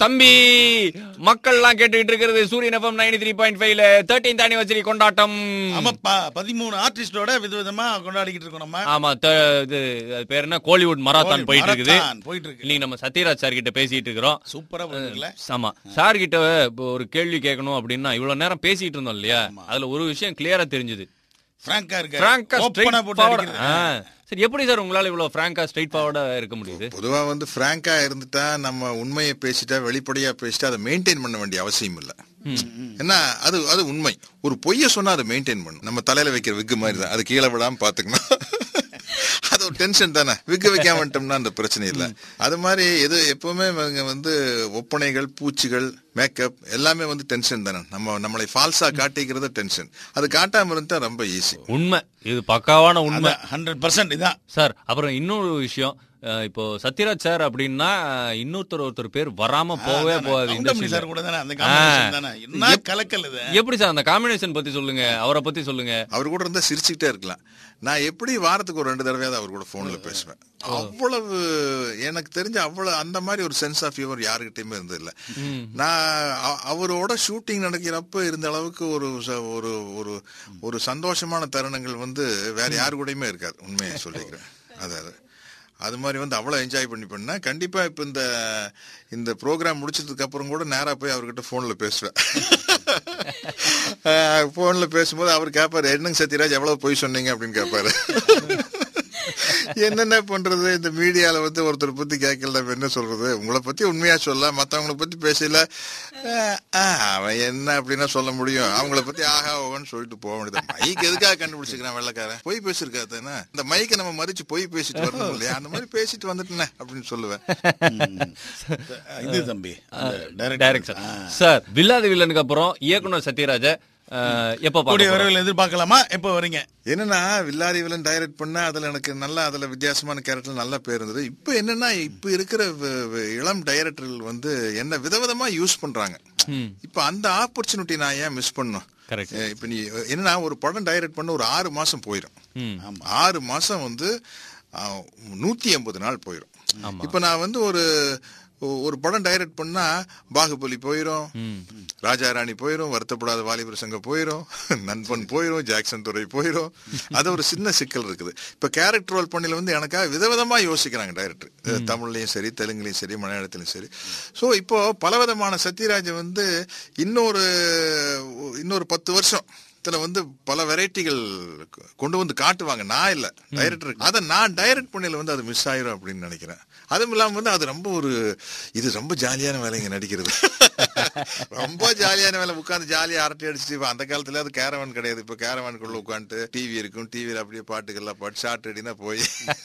தம்பி மக்கள் எல்லாம் கேட்டுக்கிட்டு இருக்கிறது Suryan FM ninety three point ஃபைவ்ல தேர்ட்டீன்த் ஆனிவர்சரி கொண்டாட்டம் ஆமாப்பா பதிமூணு ஆர்டிஸ்டோட விதவிதமா கொண்டாடிக்கிட்டு இருக்கோம் நம்ம ஆமா த- இது அது பேர் என்ன கோலிவுட் மராத்தான் போயிட்டு இருக்குது மராத்தான் போயிட்டு இருக்கு இன்னைக்கு நம்ம சத்யராஜ் சார் கிட்ட பேசிட்டு இருக்கிறோம் சூப்பரா போயிருக்குல்ல ஆமா சார் கிட்ட இப்போ ஒரு கேள்வி கேட்கணும் அப்படின்னா இவ்வளவு நேரம் பேசிட்டு இருந்தோம் இல்லையா அதுல ஒரு விஷயம் கிளியரா தெரிஞ்சது பிராங்கா இருக்க பிராங்கா ஓப்பனா போட்டு அடிக்கிறது ஸ்ட்ரைட் சரி எப்படி சார் உங்களால இவ்வளவு பிராங்கா ஸ்ட்ரைட் ஃபார்வர்டா இருக்க முடியுது பொதுவா வந்து பிராங்கா இருந்துட்டா நம்ம உண்மையை பேசிட்டா வெளிப்படையா பேசிட்டா அதை மெயின்டைன் பண்ண வேண்டிய அவசியம் இல்ல ஏன்னா அது அது உண்மை ஒரு பொய்ய சொன்னா அதை மெயின்டைன் பண்ணும் நம்ம தலையில வைக்கிற விக்கு மாதிரி தான் அது கீழே விடாம பாத்துக்கணும் அது ஒரு டென்ஷன் தானே விக்கு வைக்காம வந்துட்டோம்னா அந்த பிரச்சனை இல்லை அது மாதிரி எது எப்பவுமே இவங்க வந்து ஒப்பனைகள் பூச்சிகள் மேக்கப் எல்லாமே வந்து டென்ஷன் தானே நம்ம நம்மளை ஃபால்ஸா காட்டிக்கிறது டென்ஷன் அது காட்டாம இருந்தா ரொம்ப ஈஸி உண்மை இது பக்காவான உண்மை ஹண்ட்ரட் பர்சன்ட் இதான் சார் அப்புறம் இன்னொரு விஷயம் அஹ், இப்போ சத்யராஜ் சார் அப்படின்னா அஹ், இன்னொருத்தர் ஒருத்தர் பேர் வராம போவே போகாது கவுண்டமணி இண்டஸ்ட்ரியில சார் கூட தானே அந்த காம்பினேஷன் தானே என்ன எப்- கலக்கல் இது எப்படி சார் அந்த காம்பினேஷன் பத்தி சொல்லுங்க அவரை பத்தி சொல்லுங்க அவர் கூட இருந்தா சிரிச்சுக்கிட்டே இருக்கலாம் நான் எப்படி வாரத்துக்கு ஒரு ரெண்டு தடவையாவது அவர் கூட போன்ல பேசுவேன் அவ்வளவு எனக்கு தெரிஞ்ச அவ்வளவு அந்த மாதிரி ஒரு சென்ஸ் ஆஃப் ஹியூமர் யாருக்கிட்டயுமே இருந்தது இல்ல நான் அ- அவரோட ஷூட்டிங் நடக்கிறப்ப இருந்த அளவுக்கு ஒரு ச- ஒரு ஒரு ஒரு சந்தோஷமான தருணங்கள் வந்து வேற யாரு கூடயுமே இருக்காது உண்மையை சொல்லிக்கிறேன் அதாவது அது மாதிரி வந்து அவ்வளோ என்ஜாய் பண்ணி பண்ணேன் கண்டிப்பா இப்போ இந்த இந்த ப்ரோக்ராம் முடிச்சதுக்கு அப்புறம் கூட நேரா போய் அவர்கிட்ட ஃபோனில் பேசுவேன் ஃபோனில் பேசும்போது அவர் கேட்பாரு என்னங்க சத்யராஜ் எவ்வளவு பொய் சொன்னீங்க அப்படின்னு கேட்பாரு என்னென்ன பண்றது இந்த மீடியால வந்து ஒருத்தர் பத்தி கேட்கல நம்ம என்ன சொல்றது உங்களை பத்தி உண்மையா சொல்ல மத்தவங்கள பத்தி பேசல அஹ், அஹ், அவன் என்ன அப்படின்னா சொல்ல முடியும் அவங்கள பத்தி ஆஹா ஓகன்னு சொல்லிட்டு போக வேண்டியது மைக் எதுக்காக கண்டுபிடிச்சிக்கிறான் வெள்ளக்காரன் பொய் பேசிருக்கா தானே இந்த மைக்கை நம்ம மதிச்சு பொய் பேசிட்டு வரணும் இல்லையா அந்த மாதிரி பேசிட்டு வந்துட்டேனே அப்படின்னு சொல்லுவேன் இது தம்பி டைரக்டர் சார் வில்லாத வில்லனுக்கு அப்புறம் இயக்குனர் சத்யராஜ அஹ், எப்ப கூடிய பார்க்க போறோம்? விரைவில் எதிர்பார்க்கலாமா எப்போ வரீங்க என்னன்னா வில்லாரி வில்லன் டைரக்ட் பண்ண அதுல எனக்கு நல்லா அதுல வித்தியாசமான கேரக்டர் நல்ல பேர் இருந்தது இப்போ என்னன்னா இப்போ இருக்கிற வ- வ- இளம் டைரக்டர்கள் வந்து என்ன விதவிதமா யூஸ் பண்றாங்க இப்போ அந்த ஆப்பர்ச்சுனிட்டி நான் ஏன் மிஸ் பண்ணும் Correct. இப்போ நீ என்னன்னா ஒரு படம் டைரக்ட் பண்ண ஒரு ஆறு மாசம் போயிடும் ம். ஆறு மாசம் வந்து நூத்தி எண்பது நாள் போயிடும் இப்போ நான் வந்து ஒரு ஒரு படம் டைரக்ட் பண்ணா பாகுபலி போயிரும் ராஜா ராணி போயிரும் வருத்தப்படாத வாலிபர் சங்கம் போயிரும் நண்பன் போயிரும் ஜாக்சன் துறை போயிரும் அது ஒரு சின்ன சிக்கல் இருக்குது இப்ப கேரக்டர் ரோல் பண்ணில வந்து எனக்காக விதவிதமா யோசிக்கிறாங்க டைரக்டர் தமிழ்லயும் சரி தெலுங்குலயும் சரி மலையாளத்திலயும் சரி சோ இப்போ பலவிதமான சத்யராஜ் வந்து இன்னொரு இன்னொரு பத்து வருஷம் இதுல வந்து பல வெரைட்டிகள் கொண்டு வந்து காட்டுவாங்க நான் இல்ல டைரக்டர் அதை நான் டைரக்ட் பண்ணல வந்து அது மிஸ் ஆயிரும் அப்படின்னு நினைக்கிறேன் அதுவும் இல்லாம வந்து அது ரொம்ப ஒரு இது ரொம்ப ஜாலியான வேலைங்க நடிக்கிறது ரொம்ப ஜாலியான வேலை உட்காந்து ஜாலியா அரட்டை அடிச்சுட்டு இப்ப அந்த காலத்துல அது கேரவான் கிடையாது இப்ப கேரவானுக்குள்ள உட்காந்துட்டு டிவி இருக்கும் டிவியில அப்படியே பாட்டுகள்லாம் பாட்டு ஷார்ட் அடினா போய்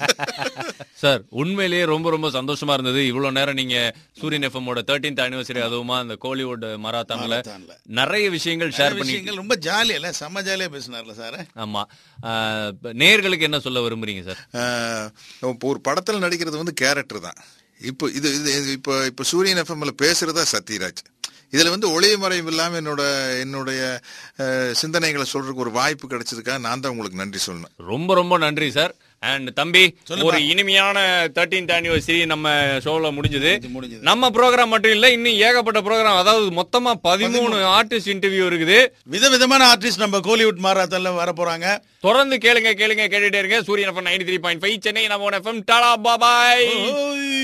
சார் உண்மையிலேயே ரொம்ப ரொம்ப சந்தோஷமா இருந்தது இவ்வளவு நேரம் நீங்க சூரியன் எஃப்எம்மோட தேர்ட்டீன்த் ஆனிவர்சரி அதுவுமா அந்த கோலிவுட் மராத்தான்ல மராத்தான்ல. நிறைய விஷயங்கள் ஷேர் பண்ணி விஷயங்கள் ரொம்ப ஜாலியா செம்ம ஜாலியா பேசினார்ல சார் ஆமா அஹ், இப்ப நேயர்களுக்கு என்ன சொல்ல விரும்புறீங்க சார் ஆஹ் இப்போ ஒரு படத்துல நடிக்கிறது வந்து கேரக்டர் தான் இப்போ இது இது இது இப்போ இப்போ சூரியன் எஃப்எம்ல பேசுறதா சத்யராஜ் இதுல வந்து ஒளிமறைவு இல்லாம என்னோட என்னுடைய ஆஹ், சிந்தனைகளை சொல்றதுக்கு ஒரு வாய்ப்பு கிடைச்சதுக்காக நான் தான் உங்களுக்கு நன்றி சொல்லணும் ரொம்ப ரொம்ப நன்றி சார் அண்ட் தம்பி ஒரு இனிமையான தேர்ட்டீன்த் ஆனிவர்சரி நம்ம ஷோல முடிஞ்சது முடிஞ்சது. நம்ம ப்ரோக்ராம் மட்டும் இல்ல இன்னும் ஏகப்பட்ட ப்ரோக்ராம் அதாவது மொத்தமா பதிமூணு ஆர்டிஸ்ட் இன்டர்வியூ இருக்குது விதவிதமான ஆர்டிஸ்ட் நம்ம கோலிவுட் மாராத்தான்ல வர போறாங்க தொடர்ந்து கேளுங்க கேளுங்க கேட்டுட்டே இருங்க Suryan FM ninety three point five Chennai நம்ம எஃப்எம் டாடா பாபாய் ஓய்.